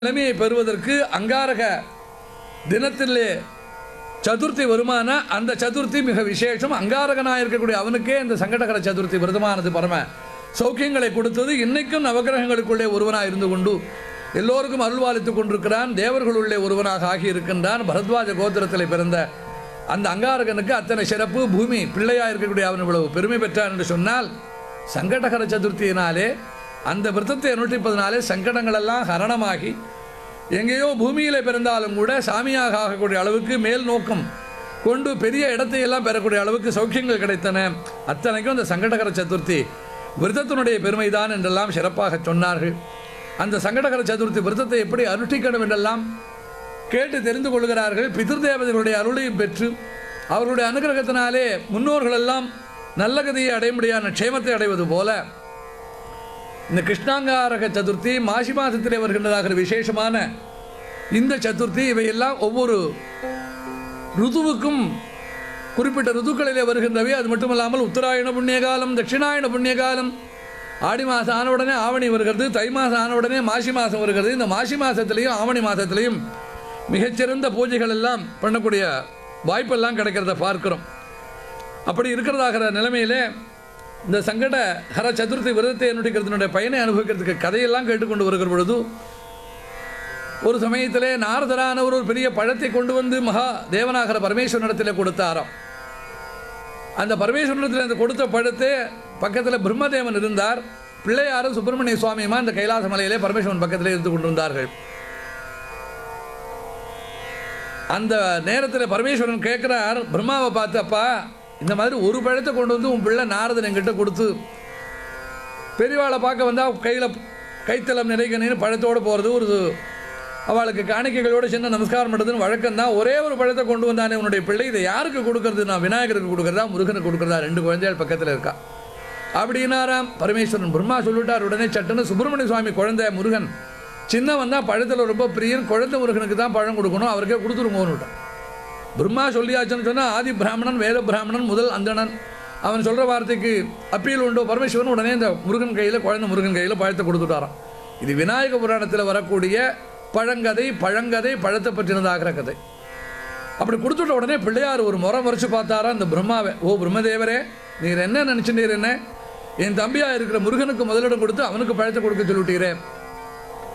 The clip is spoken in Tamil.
நிலைமையை பெறுவதற்கு அங்காரக தினத்திலே சதுர்த்தி வருமான அந்த சதுர்த்தி மிக விசேஷம் அங்காரகனாக இருக்கக்கூடிய அவனுக்கே இந்த சங்கடகர சதுர்த்தி விரதமானது பரம சௌக்கியங்களை கொடுத்தது இன்னைக்கும் நவகிரகங்களுக்குள்ளே ஒருவனாக இருந்து கொண்டு எல்லோருக்கும் அருள்வாளித்துக் கொண்டிருக்கிறான் தேவர்களுள்ளே ஒருவனாக ஆகியிருக்கின்றான் பரத்வாஜ கோத்திரத்தில் பிறந்த அந்த அங்காரகனுக்கு அத்தனை சிறப்பு பூமி பிள்ளையாக இருக்கக்கூடிய அவன் இவ்வளவு பெருமை பெற்றான் என்று சொன்னால் சங்கடகர சதுர்த்தியினாலே அந்த விரதத்தை அனுஷ்டிப்பதனாலே சங்கடங்கள் எல்லாம் ஹரணமாகி எங்கேயோ பூமியிலே பிறந்தாலும் கூட சாமியாக ஆகக்கூடிய அளவுக்கு மேல் நோக்கம் கொண்டு பெரிய இடத்தை எல்லாம் பெறக்கூடிய அளவுக்கு சௌக்கியங்கள் கிடைத்தன அத்தனைக்கும் அந்த சங்கடகர சதுர்த்தி விரதத்தினுடைய பெருமைதான் என்றெல்லாம் சிறப்பாக சொன்னார்கள் அந்த சங்கடகர சதுர்த்தி விரதத்தை எப்படி அனுஷ்டிக்கணும் என்றெல்லாம் கேட்டு தெரிந்து கொள்கிறார்கள் பிதிர் தேவதைகளுடைய அருளையும் பெற்று அவர்களுடைய அனுகிரகத்தினாலே முன்னோர்கள் எல்லாம் நல்ல கதியை அடைய முடியாத க்ஷேமத்தை அடைவது போல இந்த கிருஷ்ணாங்காரக சதுர்த்தி மாசி மாதத்திலே வருகின்றதாக விசேஷமான இந்த சதுர்த்தி இவையெல்லாம் ஒவ்வொரு ருதுவுக்கும் குறிப்பிட்ட ருதுக்களிலே வருகின்றவை அது மட்டுமல்லாமல் உத்தராயண புண்ணிய காலம் தட்சிணாயன புண்ணிய காலம் ஆடி மாதம் ஆன உடனே ஆவணி வருகிறது தை மாதம் ஆன உடனே மாசி மாதம் வருகிறது இந்த மாசி மாதத்திலையும் ஆவணி மாதத்திலையும் மிகச்சிறந்த பூஜைகள் எல்லாம் பண்ணக்கூடிய வாய்ப்பெல்லாம் கிடைக்கிறத பார்க்கிறோம் அப்படி இருக்கிறதாகிற நிலைமையிலே இந்த சங்கட ஹர சதுர்த்தி விரதத்தை என்னுடைய பயனை அனுபவிக்கிறதுக்கு கதையெல்லாம் கேட்டுக்கொண்டு வருகிற பொழுது ஒரு சமயத்திலே நாரதரானவர் ஒரு பெரிய பழத்தை கொண்டு வந்து மகா தேவனாகர பரமேஸ்வரனிடத்தில் கொடுத்தாராம் அந்த பரமேஸ்வரனிடத்தில் அந்த கொடுத்த பழத்தை பக்கத்தில் பிரம்மதேவன் இருந்தார் பிள்ளையாரும் சுப்பிரமணிய சுவாமியுமா இந்த கைலாச மலையிலே பரமேஸ்வரன் பக்கத்தில் இருந்து கொண்டிருந்தார்கள் அந்த நேரத்தில் பரமேஸ்வரன் கேட்குறார் பிரம்மாவை பார்த்து அப்பா இந்த மாதிரி ஒரு பழத்தை கொண்டு வந்து உன் பிள்ளை நாரதன் என்கிட்ட கொடுத்து பெரியவாளை பார்க்க வந்தால் கையில் கைத்தலம் நிறைகணின்னு பழத்தோடு போகிறது ஒரு அவளுக்கு காணிக்கைகளோடு சின்ன நமஸ்காரம் பண்ணுறதுன்னு வழக்கம் தான் ஒரே ஒரு பழத்தை கொண்டு வந்தானே உன்னுடைய பிள்ளை இதை யாருக்கு கொடுக்கறது நான் விநாயகருக்கு கொடுக்குறதா முருகனுக்கு கொடுக்குறதா ரெண்டு குழந்தைகள் பக்கத்தில் இருக்கா அப்படின்னாராம் பரமேஸ்வரன் பிரம்மா சொல்லிட்டார் உடனே சட்டுன்னு சுப்பிரமணிய சுவாமி குழந்தை முருகன் சின்னவன் தான் பழத்தில் ரொம்ப பிரியன் குழந்தை முருகனுக்கு தான் பழம் கொடுக்கணும் அவருக்கே கொடுத்துருங்கன்னு விட்டான் பிரம்மா சொல்லியாச்சுன்னு சொன்னால் ஆதி பிராமணன் வேத பிராமணன் முதல் அந்தணன் அவன் சொல்கிற வார்த்தைக்கு அப்பீல் உண்டோ பரமேஸ்வரன் உடனே இந்த முருகன் கையில் குழந்தை முருகன் கையில் பழத்தை கொடுத்துட்டாராம் இது விநாயக புராணத்தில் வரக்கூடிய பழங்கதை பழங்கதை பழத்தை பற்றினதாகிற கதை அப்படி கொடுத்துட்ட உடனே பிள்ளையார் ஒரு முறை முறைச்சு பார்த்தாரா இந்த பிரம்மாவை ஓ பிரம்மதேவரே நீர் என்ன நினச்சிட்டீர் என்ன என் தம்பியாக இருக்கிற முருகனுக்கு முதலிடம் கொடுத்து அவனுக்கு பழத்தை கொடுக்க சொல்லிட்டீரே